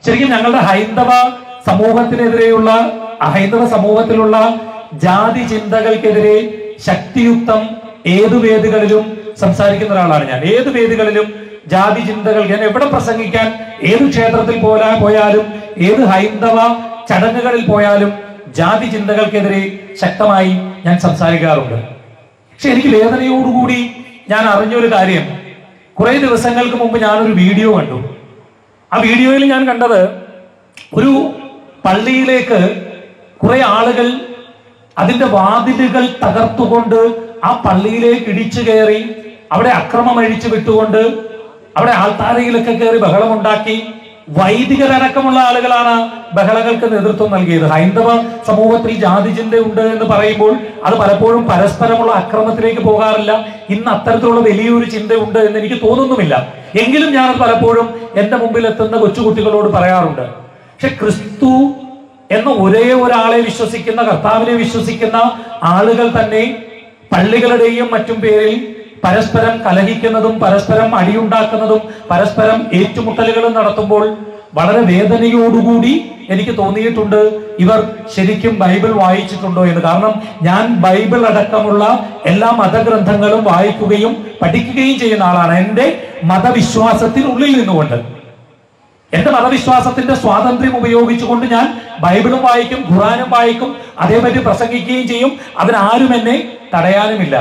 ശരിക്കും ഞങ്ങളുടെ ഹൈന്ദവ സമൂഹത്തിനെതിരെയുള്ള അഹൈന്ദവ സമൂഹത്തിലുള്ള ജാതി ചിന്തകൾക്കെതിരെ ശക്തിയുക്തം ഏതു വേദികളിലും സംസാരിക്കുന്ന ഒരാളാണ് ഞാൻ ഏത് വേദികളിലും ജാതി ചിന്തകൾ ഞാൻ എവിടെ പ്രസംഗിക്കാൻ ഏത് ക്ഷേത്രത്തിൽ പോലാ പോയാലും ഏത് ഹൈന്ദവ ചടങ്ങുകളിൽ പോയാലും ജാതി ചിന്തകൾക്കെതിരെ ശക്തമായി ഞാൻ സംസാരിക്കാറുണ്ട് പക്ഷെ എനിക്ക് വേദനയോടുകൂടി ഞാൻ അറിഞ്ഞൊരു കാര്യം കുറെ ദിവസങ്ങൾക്ക് മുമ്പ് ഞാനൊരു വീഡിയോ കണ്ടു ആ വീഡിയോയിൽ ഞാൻ കണ്ടത് ഒരു പള്ളിയിലേക്ക് കുറെ ആളുകൾ അതിന്റെ വാതിലുകൾ തകർത്തുകൊണ്ട് ആ പള്ളിയിലേക്ക് ഇടിച്ചു കയറി അവിടെ അക്രമം അഴിച്ചു വിട്ടുകൊണ്ട് അവിടെ ആൾത്താരയിലൊക്കെ കയറി ബഹളമുണ്ടാക്കി വൈദികരടക്കമുള്ള ആളുകളാണ് ബഹളങ്ങൾക്ക് നേതൃത്വം നൽകിയത് ഹൈന്ദവ സമൂഹത്തിൽ ജാതി ചിന്തയുണ്ട് എന്ന് പറയുമ്പോൾ അത് പലപ്പോഴും പരസ്പരമുള്ള അക്രമത്തിലേക്ക് പോകാറില്ല ഇന്ന് അത്തരത്തിലുള്ള വലിയൊരു ചിന്തയുണ്ട് എന്ന് എനിക്ക് തോന്നുന്നുമില്ല എങ്കിലും ഞാനത് പലപ്പോഴും എന്റെ മുമ്പിൽ എത്തുന്ന കൊച്ചുകുട്ടികളോട് പറയാറുണ്ട് പക്ഷെ ക്രിസ്തു എന്ന ഒരേ ഒരാളെ വിശ്വസിക്കുന്ന കർത്താവിനെ വിശ്വസിക്കുന്ന ആളുകൾ തന്നെ പള്ളികളുടെയും മറ്റും പേരിൽ പരസ്പരം കലഹിക്കുന്നതും പരസ്പരം അടിയുണ്ടാക്കുന്നതും പരസ്പരം ഏറ്റുമുട്ടലുകളും നടത്തുമ്പോൾ വളരെ വേദനയോടുകൂടി എനിക്ക് തോന്നിയിട്ടുണ്ട് ഇവർ ശരിക്കും ബൈബിൾ വായിച്ചിട്ടുണ്ടോ എന്ന് കാരണം ഞാൻ ബൈബിൾ അടക്കമുള്ള എല്ലാ മതഗ്രന്ഥങ്ങളും വായിക്കുകയും പഠിക്കുകയും ചെയ്യുന്ന ആളാണ് എൻ്റെ മതവിശ്വാസത്തിനുള്ളിൽ നിന്നുകൊണ്ട് എന്റെ മതവിശ്വാസത്തിന്റെ സ്വാതന്ത്ര്യം ഉപയോഗിച്ചുകൊണ്ട് ഞാൻ ബൈബിളും വായിക്കും ഖുറാനും വായിക്കും അതേപറ്റി പ്രസംഗിക്കുകയും ചെയ്യും അതിനാരും എന്നെ തടയാനുമില്ല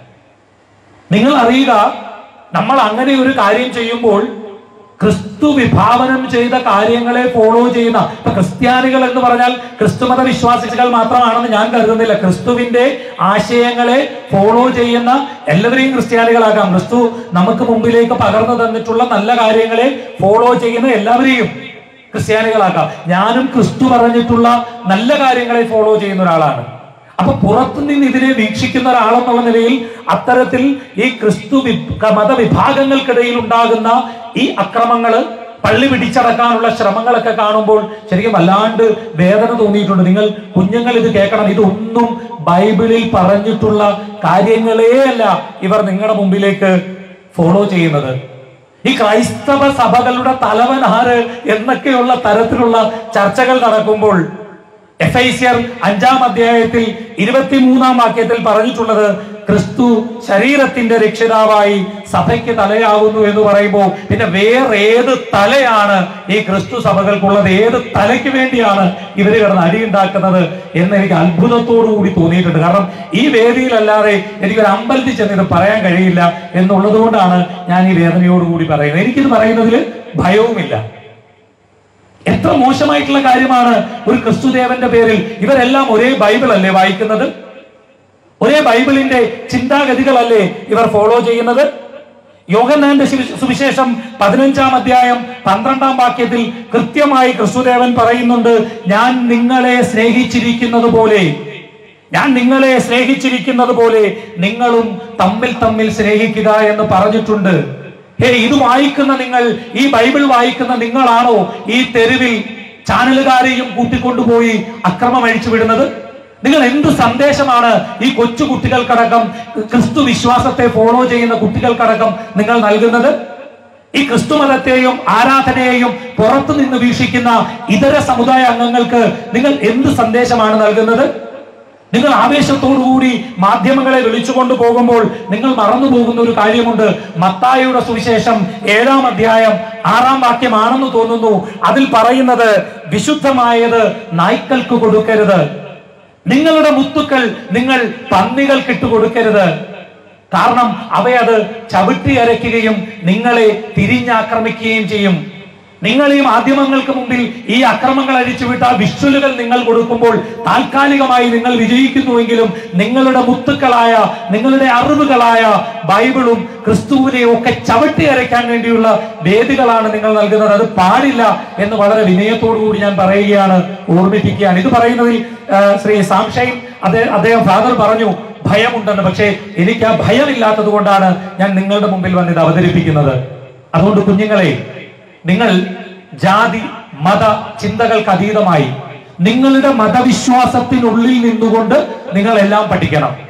നിങ്ങൾ അറിയുക നമ്മൾ അങ്ങനെ ഒരു കാര്യം ചെയ്യുമ്പോൾ ക്രിസ്തു വിഭാവനം ചെയ്ത കാര്യങ്ങളെ ഫോളോ ചെയ്യുന്ന ഇപ്പൊ ക്രിസ്ത്യാനികൾ എന്ന് പറഞ്ഞാൽ ക്രിസ്തുമത വിശ്വാസികൾ മാത്രമാണെന്ന് ഞാൻ കരുതുന്നില്ല ക്രിസ്തുവിന്റെ ആശയങ്ങളെ ഫോളോ ചെയ്യുന്ന എല്ലാവരെയും ക്രിസ്ത്യാനികളാക്കാം ക്രിസ്തു നമുക്ക് മുമ്പിലേക്ക് പകർന്നു തന്നിട്ടുള്ള നല്ല കാര്യങ്ങളെ ഫോളോ ചെയ്യുന്ന എല്ലാവരെയും ക്രിസ്ത്യാനികളാക്കാം ഞാനും ക്രിസ്തു പറഞ്ഞിട്ടുള്ള നല്ല കാര്യങ്ങളെ ഫോളോ ചെയ്യുന്ന ഒരാളാണ് അപ്പൊ പുറത്തുനിന്ന് ഇതിനെ വീക്ഷിക്കുന്ന ഒരാളെന്നുള്ള നിലയിൽ അത്തരത്തിൽ ഈ ക്രിസ്തു വി- മതവിഭാഗങ്ങൾക്കിടയിൽ ഉണ്ടാകുന്ന ഈ അക്രമങ്ങള് പള്ളി പിടിച്ചടക്കാനുള്ള ശ്രമങ്ങളൊക്കെ കാണുമ്പോൾ ശരിക്കും വല്ലാണ്ട് വേദന തോന്നിയിട്ടുണ്ട് നിങ്ങൾ കുഞ്ഞുങ്ങൾ ഇത് കേൾക്കണം ഇതൊന്നും ബൈബിളിൽ പറഞ്ഞിട്ടുള്ള കാര്യങ്ങളേ അല്ല ഇവർ നിങ്ങളുടെ മുമ്പിലേക്ക് ഫോളോ ചെയ്യുന്നത് ഈ ക്രൈസ്തവ സഭകളുടെ തലവൻ ആര് എന്നൊക്കെയുള്ള തരത്തിലുള്ള ചർച്ചകൾ നടക്കുമ്പോൾ എഫ് ഐ സിയർ അഞ്ചാം അധ്യായത്തിൽ ഇരുപത്തിമൂന്നാം വാക്യത്തിൽ പറഞ്ഞിട്ടുള്ളത് ക്രിസ്തു ശരീരത്തിന്റെ രക്ഷിതാവായി സഭയ്ക്ക് തലയാവുന്നു എന്ന് പറയുമ്പോൾ പിന്നെ വേറെ ഏത് തലയാണ് ഈ ക്രിസ്തു സഭകൾക്കുള്ളത് ഏത് തലയ്ക്ക് വേണ്ടിയാണ് ഇവര് കിടന്ന് അടിയുണ്ടാക്കുന്നത് എന്ന് എനിക്ക് അത്ഭുതത്തോടു കൂടി തോന്നിയിട്ടുണ്ട് കാരണം ഈ വേദിയിലല്ലാതെ എനിക്കൊരു അമ്പലത്തിൽ ചെന്ന് ഇത് പറയാൻ കഴിയില്ല എന്നുള്ളത് കൊണ്ടാണ് ഞാൻ ഈ വേദനയോടുകൂടി പറയുന്നത് എനിക്കിത് പറയുന്നതിൽ ഭയവുമില്ല എത്ര മോശമായിട്ടുള്ള കാര്യമാണ് ഒരു ക്രിസ്തുദേവന്റെ പേരിൽ ഇവരെല്ലാം ഒരേ ബൈബിൾ അല്ലേ വായിക്കുന്നത് ഒരേ ബൈബിളിന്റെ ചിന്താഗതികളല്ലേ ഇവർ ഫോളോ ചെയ്യുന്നത് യോഗന്നാന്റെ സുവി- സുവിശേഷം പതിനഞ്ചാം അധ്യായം പന്ത്രണ്ടാം വാക്യത്തിൽ കൃത്യമായി ക്രിസ്തുദേവൻ പറയുന്നുണ്ട് ഞാൻ നിങ്ങളെ സ്നേഹിച്ചിരിക്കുന്നത് പോലെ ഞാൻ നിങ്ങളെ സ്നേഹിച്ചിരിക്കുന്നത് പോലെ നിങ്ങളും തമ്മിൽ തമ്മിൽ സ്നേഹിക്കുക എന്ന് പറഞ്ഞിട്ടുണ്ട് ഹേ ഇത് വായിക്കുന്ന നിങ്ങൾ ഈ ബൈബിൾ വായിക്കുന്ന നിങ്ങളാണോ ഈ തെരുവിൽ ചാനലുകാരെയും കൂട്ടിക്കൊണ്ടുപോയി അക്രമം അഴിച്ചു വിടുന്നത് നിങ്ങൾ എന്ത് സന്ദേശമാണ് ഈ കൊച്ചു കുട്ടികൾക്കടക്കം ക്രിസ്തു വിശ്വാസത്തെ ഫോളോ ചെയ്യുന്ന കുട്ടികൾക്കടക്കം നിങ്ങൾ നൽകുന്നത് ഈ ക്രിസ്തു മതത്തെയും ആരാധനയെയും പുറത്തു നിന്ന് വീക്ഷിക്കുന്ന ഇതര സമുദായ അംഗങ്ങൾക്ക് നിങ്ങൾ എന്ത് സന്ദേശമാണ് നൽകുന്നത് നിങ്ങൾ ആവേശത്തോടുകൂടി മാധ്യമങ്ങളെ വിളിച്ചുകൊണ്ട് പോകുമ്പോൾ നിങ്ങൾ മറന്നു പോകുന്ന ഒരു കാര്യമുണ്ട് മത്തായിയുടെ സുവിശേഷം ഏഴാം അധ്യായം ആറാം വാക്യമാണെന്ന് തോന്നുന്നു അതിൽ പറയുന്നത് വിശുദ്ധമായത് നായ്ക്കൾക്ക് കൊടുക്കരുത് നിങ്ങളുടെ മുത്തുക്കൾ നിങ്ങൾ പന്നികൾക്ക് ഇട്ട് കൊടുക്കരുത് കാരണം അവയത് ചവിട്ടി അരയ്ക്കുകയും നിങ്ങളെ തിരിഞ്ഞാക്രമിക്കുകയും ചെയ്യും നിങ്ങൾ ഈ മാധ്യമങ്ങൾക്ക് മുമ്പിൽ ഈ അക്രമങ്ങൾ അഴിച്ചുവിട്ട വിഷ്വലുകൾ നിങ്ങൾ കൊടുക്കുമ്പോൾ താൽക്കാലികമായി നിങ്ങൾ വിജയിക്കുന്നുവെങ്കിലും നിങ്ങളുടെ മുത്തുക്കളായ നിങ്ങളുടെ അറിവുകളായ ബൈബിളും ക്രിസ്തുവിനെയും ഒക്കെ ചവിട്ടി അരയ്ക്കാൻ വേണ്ടിയുള്ള വേദികളാണ് നിങ്ങൾ നൽകുന്നത് അത് പാടില്ല എന്ന് വളരെ വിനയത്തോടു കൂടി ഞാൻ പറയുകയാണ് ഓർമ്മിപ്പിക്കുകയാണ് ഇത് പറയുന്നതിൽ ആ, ശ്രീ സാംഷയും അദ്ദേഹം അദ്ദേഹം ഫാദർ പറഞ്ഞു ഭയമുണ്ടെന്ന് പക്ഷേ എനിക്ക് ആ ഭയമില്ലാത്തത് കൊണ്ടാണ് ഞാൻ നിങ്ങളുടെ മുമ്പിൽ വന്ന് ഇത് അവതരിപ്പിക്കുന്നത് അതുകൊണ്ട് കുഞ്ഞുങ്ങളെ നിങ്ങൾ ജാതി മത ചിന്തകൾക്ക് അതീതമായി നിങ്ങളുടെ മതവിശ്വാസത്തിനുള്ളിൽ നിന്നുകൊണ്ട് നിങ്ങൾ എല്ലാം പഠിക്കണം